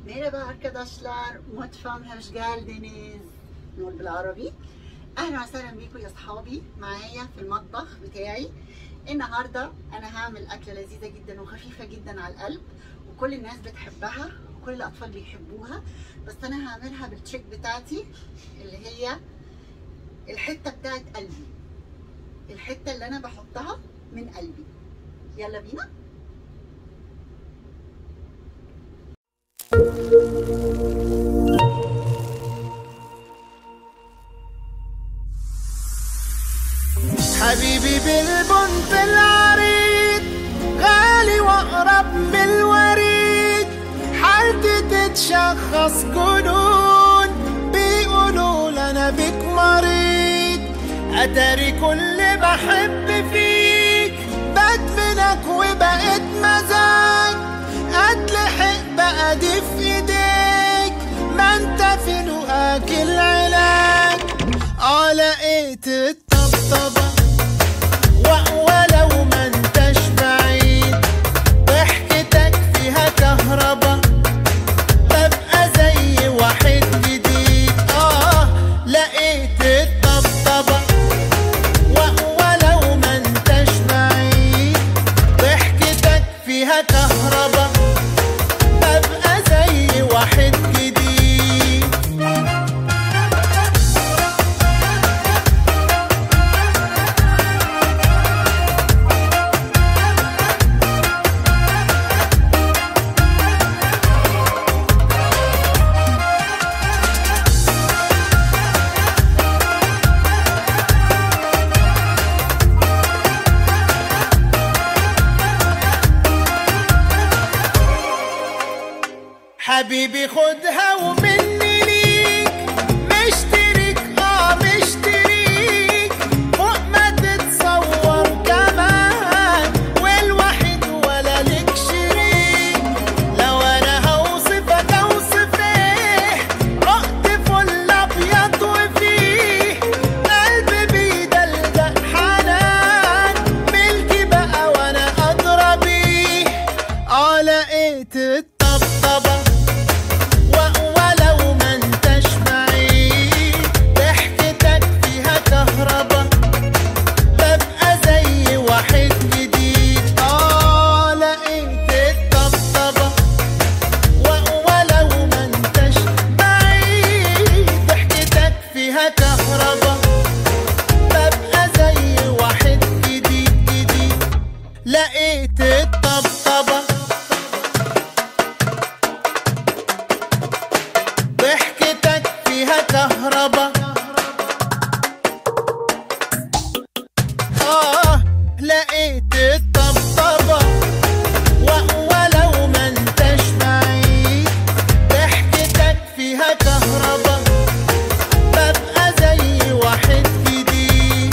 Merhaba arkadaşlar, mutfağım hoş geldiniz. نور بالعربي اهلا وسهلا بيكم يا اصحابي معايا في المطبخ بتاعي النهارده انا هعمل اكله لذيذه جدا وخفيفه جدا على القلب وكل الناس بتحبها وكل الاطفال بيحبوها بس انا هعملها بالتريك بتاعتي اللي هي الحته بتاعت قلبي الحته اللي انا بحطها من قلبي يلا بينا حبيبي بالبنت العريض غالي واقرب من الوريد حالتي تتشخص جنون بيقولوا انا بك مريض اتاري كل بحب فيك بدمنك وبقيت مزاج اتلحق بقى دي في ايديك ما انت في لقاك العلاج اه لقيت الطبطبة و- ولو ما انتش بعيد ضحكتك فيها كهربا ببقى زي واحد جديد اه لقيت الطبطبة و- ولو ما انتش بعيد ضحكتك فيها كهربا ببقى زي واحد جديد حبيبي خدها ومني ليك مشترك اه مشتريك فوق ما تتصور كمان والوحيد ولا لك شريك لو انا هوصفك اوصف ايه رحت فل ابيض وفيه قلبي بيدلدق حنان ملكي بقى وانا ادرى بيه اه لقيت الطبطبه و- ولو ما انتش بعيد ضحكتك فيها كهربا ببقى زي واحد جديد اه لقيت الطبطبة و- ولو ما انتش بعيد ضحكتك فيها كهربا ببقى زي واحد جديد جديد لقيت الطبطبة ضحكتك فيها كهربا آه لقيت الطبطبة و- ولو ما انتش بعيد ضحكتك فيها كهربا ببقى زي واحد جديد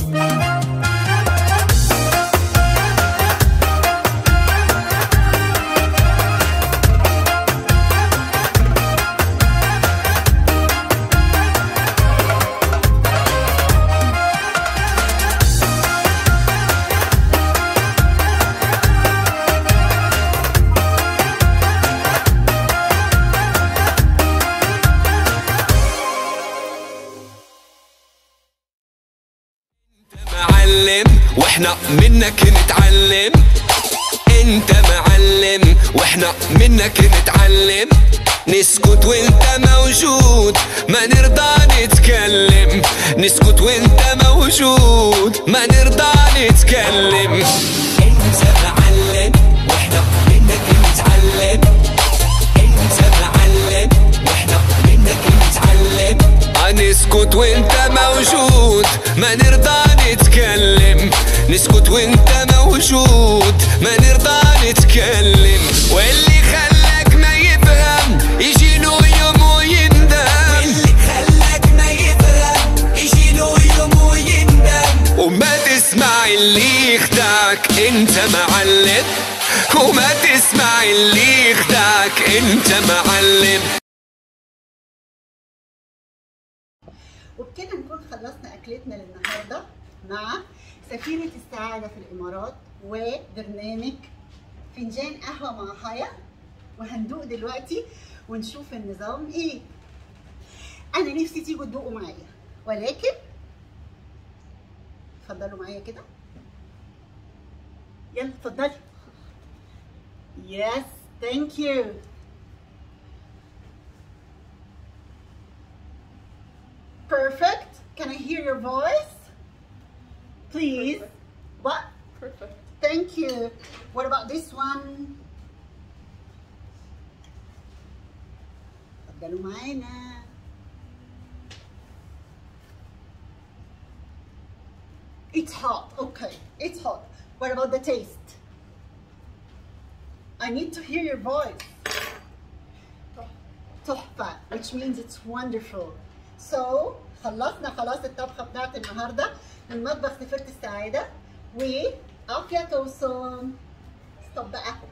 معلم واحنا منك نتعلم انت معلم واحنا منك نتعلم نسكت وانت موجود ما نرضى نتكلم نسكت وانت موجود ما نرضى نتكلم انت معلم واحنا منك نتعلم انت معلم واحنا منك نتعلم نسكت وانت موجود ما نرضى نتكلم نسكت وانت موجود ما نرضى نتكلم واللي خلاك ما يفهم يجي له يوم ويندم واللي خلاك ما يفهم يجي له يوم ويندم وما تسمع اللي يخدعك انت معلم وما تسمع اللي يخدعك انت معلم وبكده نكون خلصنا اكلتنا للنهارده مع سفينه السعاده في الامارات وبرنامج فنجان قهوه مع حياه وهندوق دلوقتي ونشوف النظام ايه انا نفسي تيجوا تدوقوا معايا ولكن اتفضلوا معايا كده يلا اتفضلي يس ثانك يو Perfect. Can I hear your voice? Please. Perfect. What? Perfect. Thank you. What about this one? اتفضلوا معانا. It's hot. Okay, it's hot. What about the taste? I need to hear your voice. تحفة which means it's wonderful. So خلصنا خلاص الطبخة بتاعت النهاردة من مطبخ سفيرة السعادة وعافية توصل. ستوب بقى